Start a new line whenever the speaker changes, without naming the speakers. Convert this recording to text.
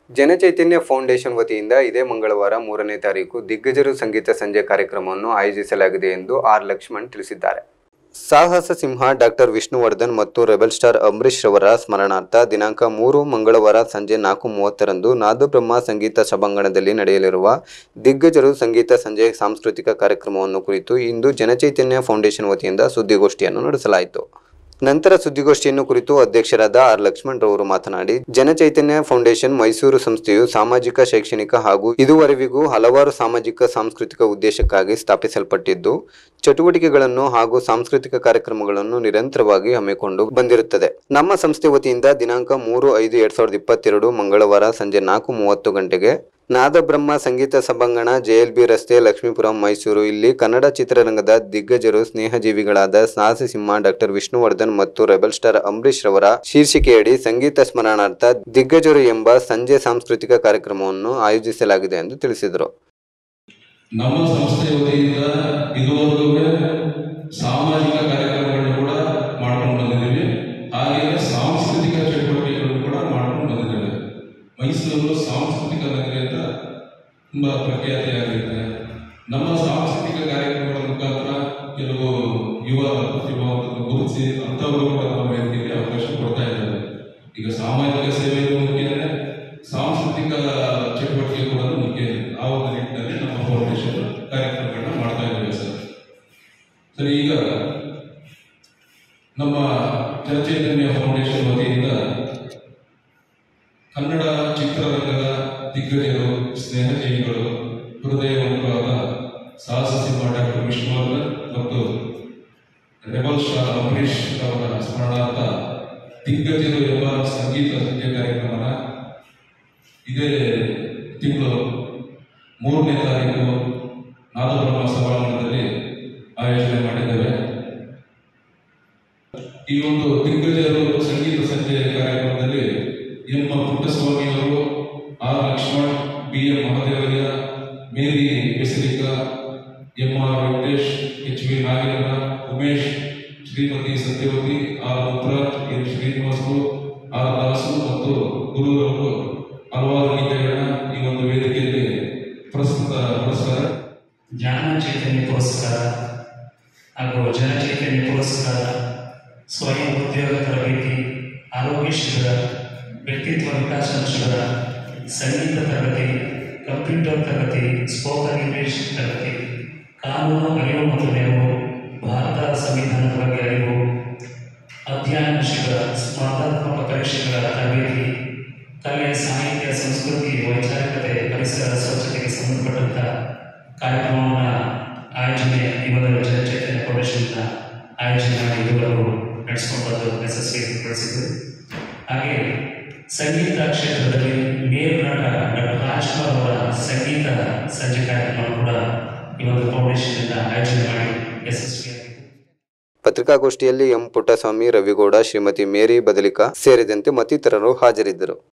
ಜನಚೈತನ್ಯ foundation ವತಿಯಿಂದ ಇದೇ ಮಂಗಳವಾರ ಮೂರನೇ ತಾರೀಕು ದಿಗ್ಗಜರು ಸಂಗೀತ ಸಂಜೆ ಕಾರ್ಯಕ್ರಮವನ್ನು ಆಯೋಜಿಸಲಾಗಿದೆ ಎಂದು ಆರ್ ಲಕ್ಷ್ಮಣ್ ತಿಳಿಸಿದ್ದಾರೆ ಸಾಹಸ ಸಿಂಹ ಡಾಕ್ಟರ್ ವಿಷ್ಣುವರ್ಧನ್ ಮತ್ತು ರೆಬಲ್ ಸ್ಟಾರ್ ಅಂಬರೀಶ್ ರವರ ಸ್ಮರಣಾರ್ಥ ದಿನಾಂಕ ಮೂರು ಮಂಗಳವಾರ ಸಂಜೆ ನಾಲ್ಕು ಮೂವತ್ತರಂದು ನಾದಬ್ರಹ್ಮ ಸಂಗೀತ ಸಭಾಂಗಣದಲ್ಲಿ ನಡೆಯಲಿರುವ ದಿಗ್ಗಜರು ಸಂಗೀತ ಸಂಜೆ ಸಾಂಸ್ಕೃತಿಕ ಕಾರ್ಯಕ್ರಮವನ್ನು ಕುರಿತು ಇಂದು ಜನಚೈತನ್ಯ ಫೌಂಡೇಶನ್ ವತಿಯಿಂದ ಸುದ್ದಿಗೋಷ್ಠಿಯನ್ನು ನಡೆಸಲಾಯಿತು ನಂತರ ಸುದ್ದಿಗೋಷ್ಠಿಯನ್ನು ಕುರಿತು ಅಧ್ಯಕ್ಷರಾದ ಆರ್ ಲಕ್ಷ್ಮಣ್ ರವರು ಮಾತನಾಡಿ ಜನಚೈತನ್ಯ ಫೌಂಡೇಶನ್ ಮೈಸೂರು ಸಂಸ್ಥೆಯು ಸಾಮಾಜಿಕ ಶೈಕ್ಷಣಿಕ ಹಾಗೂ ಇದುವರೆವಿಗೂ ಹಲವಾರು ಸಾಮಾಜಿಕ ಸಾಂಸ್ಕೃತಿಕ ಉದ್ದೇಶಕ್ಕಾಗಿ ಸ್ಥಾಪಿಸಲ್ಪಟ್ಟಿದ್ದು ಚಟುವಟಿಕೆಗಳನ್ನು ಹಾಗೂ ಸಾಂಸ್ಕೃತಿಕ ಕಾರ್ಯಕ್ರಮಗಳನ್ನು ನಿರಂತರವಾಗಿ ಹಮ್ಮಿಕೊಂಡು ಬಂದಿರುತ್ತದೆ ನಮ್ಮ ಸಂಸ್ಥೆ ವತಿಯಿಂದ ದಿನಾಂಕ ಮೂರು ಐದು ಎರಡ್ ಸಾವಿರದ ಇಪ್ಪತ್ತೆರಡು ಮಂಗಳವಾರ ಸಂಜೆ ನಾಲ್ಕು ಮೂವತ್ತು ಗಂಟೆಗೆ ನಾದಬ್ರಹ್ಮ ಸಂಗೀತ ಸಭಾಂಗಣ ಜೆಎಲ್ಬಿ ರಸ್ತೆ ಲಕ್ಷ್ಮೀಪುರಂ ಮೈಸೂರು ಇಲ್ಲಿ ಕನ್ನಡ ಚಿತ್ರರಂಗದ ದಿಗ್ಗಜರು ಸ್ನೇಹಜೀವಿಗಳಾದ ಸಾಹಸಿ ಸಿಂಹ ಡಾಕ್ಟರ್ ವಿಷ್ಣುವರ್ಧನ್ ಮತ್ತು ರೆಬಲ್ ಸ್ಟಾರ್ ಅಂಬರೀಶ್ ರವರ ಶೀರ್ಷಿಕೆಯಡಿ ಸಂಗೀತ ಸ್ಮರಣಾರ್ಥ ದಿಗ್ಗಜರು ಎಂಬ ಸಂಜೆ ಸಾಂಸ್ಕೃತಿಕ ಕಾರ್ಯಕ್ರಮವನ್ನು ಆಯೋಜಿಸಲಾಗಿದೆ ಎಂದು ತಿಳಿಸಿದರು
ನಮ್ಮ ಸಂಸ್ಥೆ ವತಿಯಿಂದ ಇದುವರೆಗೂ ಸಾಮಾಜಿಕ ಕಾರ್ಯಕ್ರಮಗಳನ್ನು ಕೂಡ ಮಾಡ್ಕೊಂಡು ಬಂದಿದ್ದೀವಿ ಹಾಗೆಯೇ ಸಾಂಸ್ಕೃತಿಕ ಚಟುವಟಿಕೆಗಳನ್ನು ಕೂಡ ಮಾಡ್ಕೊಂಡು ಬಂದಿದ್ದೇವೆ ಮೈಸೂರು ಸಾಂಸ್ಕೃತಿಕ ನಗರಿ ಅಂತ ತುಂಬ ಪ್ರಖ್ಯಾತಿಯಾಗಿದೆ ನಮ್ಮ ಸಾಂಸ್ಕೃತಿಕ ಕಾರ್ಯಕ್ರಮಗಳ ಮುಖಾಂತರ ಕೆಲವು ಯುವ ಪ್ರತಿಭಾವಂತರನ್ನು ಗುರುತಿಸಿ ಅಂಥವರು ಕೂಡ ನಮ್ಮ ವೇದಿಕೆಗೆ ಅವಕಾಶ ಕೊಡ್ತಾ ಇದ್ದಾರೆ ಈಗ ಸಾಮಾಜಿಕ ಸೇವೆಯೂ ಮುಖ್ಯನೇ ಸಾಂಸ್ಕೃತಿಕ ಚಟುವಟಿಕೆ ಕೂಡ ಮುಖ್ಯ ಆ ಒಂದು ನಿಟ್ಟಿನಲ್ಲಿ ನಮ್ಮ ಫೌಂಡೇಶನ್ ಕಾರ್ಯಕ್ರಮಗಳನ್ನ ಮಾಡ್ತಾ ಇದ್ದೇವೆ ಸರ್ ಸರಿ ಈಗ ನಮ್ಮ ಜನಚೈತನ್ಯ ಫೌಂಡೇಶನ್ ವತಿಯಿಂದ ಕನ್ನಡ ಚಿತ್ರರಂಗದ ದಿಗ್ಗಜರು ಸ್ನೇಹಜೀವಿಗಳು ಹೃದಯವಂತರಾದ ಸಾಹಸ ಸಿಂಹ ಡಾಕ್ಟರ್ ವಿಷ್ಣುವರ್ಧನ್ ಮತ್ತು ರೆಬಲ್ ಸ್ಟಾರ್ ಅಂಬರೀಶ್ ಅವರ ಸ್ಮರಣಾರ್ಥ ದಿಗ್ಗಜರು ಎಂಬ ಸಂಗೀತ ಸಂಜೆ ಕಾರ್ಯಕ್ರಮನ ಇದೇ ತಿಂಗಳು ಮೂರನೇ ತಾರೀಕು ನಾದಬ್ರಹ್ಮ ಸಭಾಂಗಣದಲ್ಲಿ ಆಯೋಜನೆ ಮಾಡಿದ್ದೇವೆ ಈ ಒಂದು ದಿಗ್ಗಜರು ಸಂಗೀತ ಸಂಜೆ ಕಾರ್ಯಕ್ರಮದಲ್ಲಿ ಎಂ ಪುಟ್ಟಸ್ವಾಮಿ ಅವರು R Lakshman B M Mahadevaiah Mary ಬೆಸಲಿಕ M R Venkatesh H V Nagendra Umesh Shrimati Satyavati R Muthuraj N ಶ್ರೀನಿವಾಸರು ಆರ್ ದಾಸು ಮತ್ತು ಗುರುರವರು ಹಲವಾರು ಗೀತೆಗಳನ್ನ ಈ ಒಂದು ವೇದಿಕೆಯಲ್ಲಿ ಪ್ರಸ್ತುತ ಪಡಿಸ್ತಾರೆ
ಜ್ಞಾನ ಚೈತನ್ಯ ಪುರಸ್ಕಾರ ಹಾಗೂ ಜನಚೈತನ್ಯ ಪುರಸ್ಕಾರ ಸ್ವಯಂ ಉದ್ಯೋಗ ತರಬೇತಿ ಆರೋಗ್ಯ ಶಿಬಿರ ವ್ಯಕ್ತಿತ್ವ ವಿಕಾಸ ಶಿಬಿರ ಸಂಗೀತ ತರಗತಿ ಕಂಪ್ಯೂಟರ್ ತರಗತಿ ಸ್ಪೋಕನ್ ಇಂಗ್ಲಿಷ್ ತರಗತಿ ಕಾನೂನು ಅರಿವು ಮತ್ತು ನೆರವು ಭಾರತ ಸಂವಿಧಾನದ ಬಗ್ಗೆ ಅರಿವು ಅಧ್ಯಯನ ಶಿಬಿರ ಸ್ಪರ್ಧಾತ್ಮಕ ಪರೀಕ್ಷೆಗಳ ತರಬೇತಿ ಕಲೆ ಸಾಹಿತ್ಯ ಸಂಸ್ಕೃತಿ ವೈಚಾರಿಕತೆ ಪರಿಸರ ಸ್ವಚ್ಛತೆಗೆ ಸಂಬಂಧಪಟ್ಟಂತ ಕಾರ್ಯಕ್ರಮವನ್ನು ಆಯೋಜನೆ ಇವರ ಜನಚೈತನ್ಯ ಫೌಂಡೇಶನ್ನ ಆಯೋಜನೆ ಮಾಡಿ ಇದುವರೆಗೂ ನಡೆಸಿಕೊಂಡು ಬಂದು ಯಶಸ್ವಿಗೊಳಿಸಿದ್ದು ಹಾಗೆ ಸಂಗೀತ ಕ್ಷೇತ್ರದಲ್ಲಿ ಮೇರು ನಟ ಡಾಕ್ಟರ್ ರಾಜ್ಕುಮಾರ್ ಅವರ ಸಂಗೀತ ಸಂಜೆ ಕಾರ್ಯಕ್ರಮ ಕೂಡ ಈ ಒಂದು ಫೌಂಡೇಶನ್ನಿಂದ ಆಯೋಜನೆ ಮಾಡಿ ಯಶಸ್ವಿಯಾಗಿದೆ
ಪತ್ರಿಕಾಗೋಷ್ಠಿಯಲ್ಲಿ ಎಂ ಪುಟ್ಟಸ್ವಾಮಿ ರವಿಗೌಡ ಶ್ರೀಮತಿ ಮೇರಿ ಬದಲಿಕಾ ಸೇರಿದಂತೆ ಮತ್ತಿತರರು ಹಾಜರಿದ್ದರು